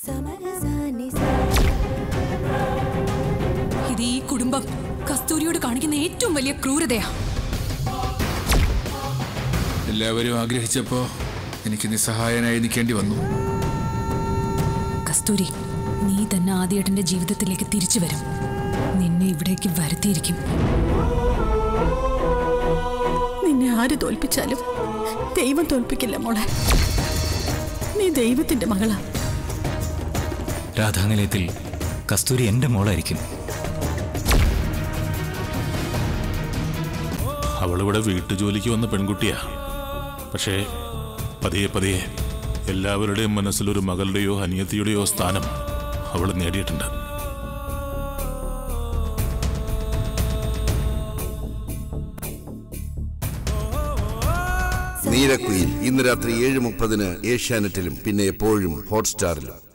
ഇത് ഈ കുടുംബം കസ്തൂരിയോട് കാണിക്കുന്ന ഏറ്റവും വലിയ ക്രൂരതയാ എല്ലാവരും ആഗ്രഹിച്ചപ്പോ എനിക്ക് നിസ്സഹായനായി നിൽക്കേണ്ടി വന്നു കസ്തൂരി നീ തന്നെ ആദ്യേട്ടന്റെ ജീവിതത്തിലേക്ക് തിരിച്ചു വരും നിന്നെ ഇവിടേക്ക് വരുത്തിയിരിക്കും നിന്നെ ആര് തോൽപ്പിച്ചാലും ദൈവം തോൽപ്പിക്കില്ല മോളെ നീ ദൈവത്തിന്റെ മകളാ രാധാനിലയത്തിൽ കസ്തൂരി എൻ്റെ മോളായിരിക്കും അവളിവിടെ വീട്ടുജോലിക്ക് വന്ന പെൺകുട്ടിയാ പക്ഷേ പതിയെ പതിയെ എല്ലാവരുടെയും മനസ്സിലൊരു മകളുടെയോ അനിയത്തിയുടെയോ സ്ഥാനം അവൾ നേടിയിട്ടുണ്ട് നീലക്കുയിൽ ഇന്ന് രാത്രി ഏഴ് മുപ്പതിന് ഏഷ്യാനെറ്റിലും പിന്നെ എപ്പോഴും ഹോട്ട്സ്റ്റാറിലും